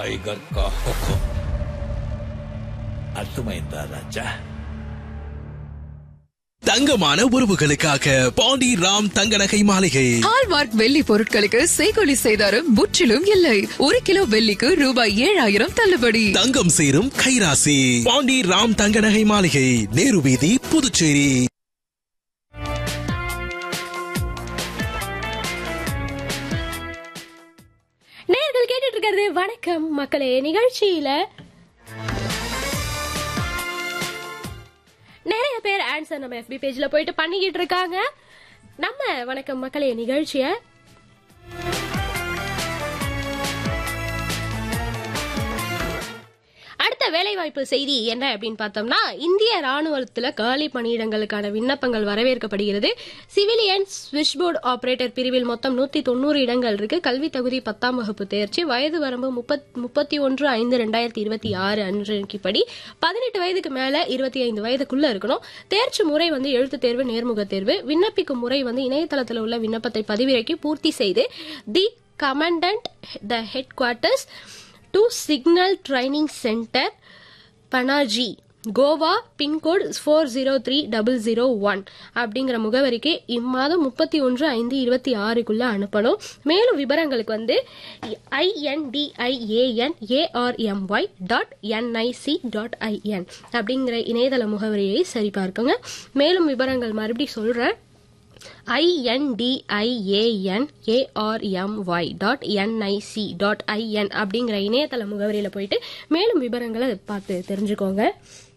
tiger का हुक्म अर्थమైందా ராஜா தங்கமான உறவுகளுக்காக பாண்டி ராம் தங்க நகை மாளிகை ஹால்மார்க் வெள்ளி பொருட்களுக்கு செய்கொலி செய்தாரும் முற்றிலும் இல்லை ஒரு கிலோ வெள்ளிக்கு ரூபாய் ஏழாயிரம் தள்ளுபடி தங்கம் சேரும் கைராசி பாண்டி ராம் தங்க நகை மாளிகை நேரு வீதி புதுச்சேரி நேயர்கள் கேட்டுட்டு இருக்கிறது வணக்கம் மக்களே நிகழ்ச்சியில நிறைய பேர் ஆன்சர் நம்ம FB பேஜ்ல போயிட்டு பண்ணிக்கிட்டு இருக்காங்க நம்ம வணக்கம் மக்களே நிகழ்ச்சிய அடுத்த வேலைவாய்ப்பு செய்தி என்ன அப்படின்னு பார்த்தோம்னா இந்திய ராணுவத்துல காலி பணியிடங்களுக்கான விண்ணப்பங்கள் வரவேற்கப்படுகிறது சிவிலியன் ஸ்விட்ச்போர்டு ஆபரேட்டர் பிரிவில் மொத்தம் நூத்தி தொண்ணூறு இடங்கள் இருக்கு கல்வி தகுதி பத்தாம் வகுப்பு தேர்ச்சி வயது வரம்பு முப்பத் முப்பத்தி ஒன்று ஐந்து ரெண்டாயிரத்தி இருபத்தி ஆறு அன்றைக்குப்படி பதினெட்டு வயதுக்கு மேல இருபத்தி ஐந்து வயதுக்குள்ள இருக்கணும் தேர்ச்சி முறை வந்து எழுத்து தேர்வு நேர்முக தேர்வு விண்ணப்பிக்கும் முறை வந்து இணையதளத்தில் உள்ள விண்ணப்பத்தை பதிவிறக்கி பூர்த்தி செய்து the commandant the headquarters to signal training centre Panaji Goa pincode four zero three double zero one அப்படிங்கிற முகவரிக்கு இம்மாதம் முப்பத்தி ஒன்று ஐந்து இருபத்தி ஆறுக்குள்ள அனுப்பணும் மேலும் விவரங்களுக்கு வந்து I N D I A N A R M Y dot N I C dot I N அப்படிங்கிற இணையதள முகவரியை சரிபார்க்குங்க மேலும் விவரங்கள் மறுபடியும் சொல்கிறேன் I N D I A N A R M Y dot N I C dot I N அப்படிங்கிற இணையதள முகவரியில் போயிட்டு மேலும் விவரங்களை பார்த்து தெரிஞ்சுக்கோங்க